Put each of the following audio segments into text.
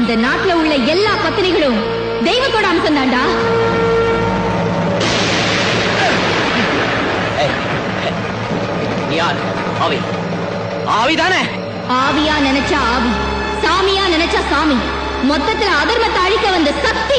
இந்த நாட்டுல உள்ள எல்லா பத்திரிகளும் தெய்வத்தோட அம்சம் தாண்டா நீ யார் ஆவி ஆவி தானே ஆவியா நினைச்சா ஆவி சாமியா நினைச்சா சாமி மொத்தத்துல அதர்மத்தை அழிக்க வந்த சக்தி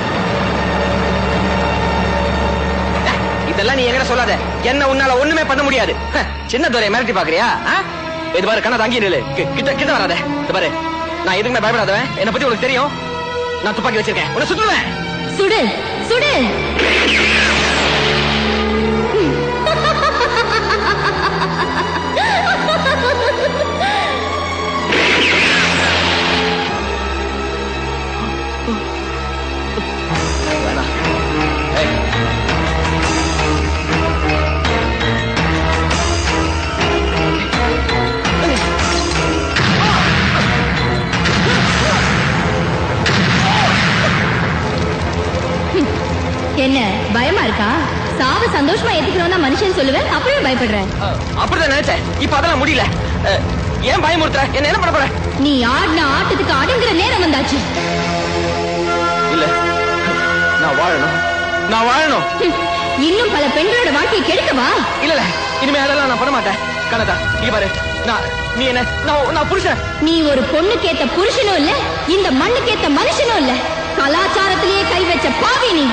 இதெல்லாம் நீ எங்கிட்ட சொல்லாத என்ன உன்னால ஒண்ணுமே பண்ண முடியாது ஹ, சின்ன துறையை மிரட்டி பாக்குறியா ஆ? இது பாரு கண்ணா தங்கி நில்லு கி- கிட்ட கிட்ட வராத இது பாரு நான் எதுக்குமே பயப்படாதவன் என்ன பத்தி உனக்கு தெரியும் நான் துப்பாக்கி வச்சிருக்கேன் உன்னை சுட்டுவேன் சுடு சுடு வேணாம் ஏய். என்ன பயமா இருக்கா சாவ சந்தோஷமா ஏத்துக்கிறோம் தான் மனுஷன் சொல்லுவேன் அப்படியே பயப்படுறேன் அஹ், அப்படிதான் நினைச்சேன் இப்ப அதெல்லாம் முடியல அஹ், ஏன் பயமுறுத்துற என்ன என்ன பண்ண போற நீ ஆடின ஆட்டத்துக்கு அடங்குற நேரம் வந்தாச்சு இல்ல நான் வாழணும் நான் வாழணும் ஹம், இன்னும் பல பெண்களோட வாழ்க்கையை கெடுக்கவா இல்ல இல்ல இனிமே அதெல்லாம் நான் பண்ண மாட்டேன் கனதா இங்க பாரு நான் நீ என்ன நான் நான் புருஷன் நீ ஒரு பொண்ணுக்கேத்த புருஷனும் இல்ல இந்த மண்ணுக்கேத்த மனுஷனும் இல்ல கலாச்சாரத்திலேயே கை வச்ச பாவி நீ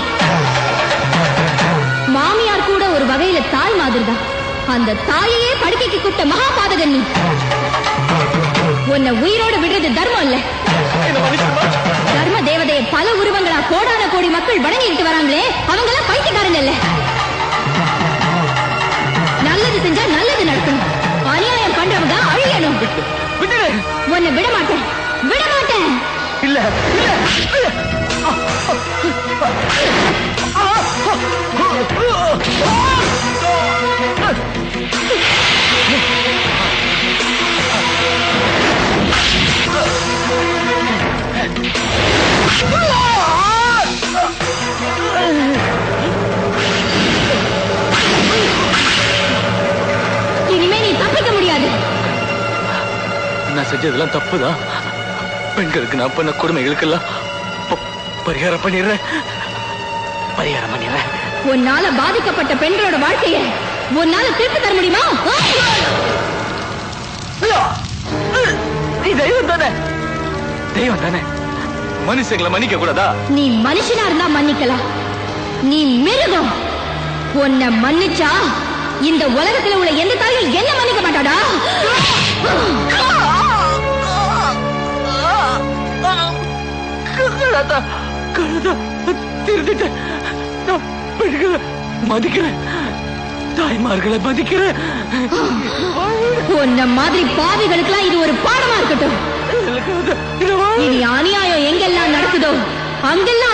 மாமியார் கூட ஒரு வகையில தாய் மாதிரிதான் அந்த தாயையே படுக்கைக்கு கூப்பிட்ட மகாபாதகன் நீ உன்னை உயிரோட விடுறது தர்மம் இல்ல என்ன மன்னிச்சிடுமா? தர்ம தேவதையை பல உருவங்களா கோடான கோடி மக்கள் வணங்கிட்டு வராங்களே அவங்க எல்லாம் பைத்தியக்காரங்க இல்ல நல்லது செஞ்சா நல்லது நடக்கணும் அநியாயம் பண்றவங்க அழியணும் விட்டுடு உன்னை விட மாட்டேன் விட மாட்டேன் இல்ல இல்ல இல்ல. இனிமே நீ தப்பிக்க முடியாது நான் செஞ்சதெல்லாம் தப்புதான் பெண்களுக்கு நான் பண்ண கொடுமைகளுக்கெல்லாம் ப- பரிகாரம் பண்ணிடுறேன் பரிகாரம் பண்ணிடுறேன் உன்னால பாதிக்கப்பட்ட பெண்களோட வாழ்க்கைய உன்னால திருப்பி தர முடியுமா நீ தெய்வம் தானே தெய்வம் தானே மனுஷங்களை மன்னிக்க கூடாதா நீ மனுஷனா இருந்தா மன்னிக்கலாம் நீ மிருகம் உன்னை மன்னிச்சா இந்த உலகத்துல உள்ள எந்த தாயும் என்ன மன்னிக்க மாட்டாடா கழுதா கழுதா திருந்துட்டேன் நான் பெண்களை மதிக்கிறேன் தாய்மார்களை மதிக்கிறேன் உன்ன மாதிரி பாவிகளுக்கெல்லாம் இது ஒரு பாடமா இருக்கட்டும் கழுதா, இதை வா- இனி அநியாயம் எங்கெல்லாம் நடக்குதோ அங்கெல்லாம்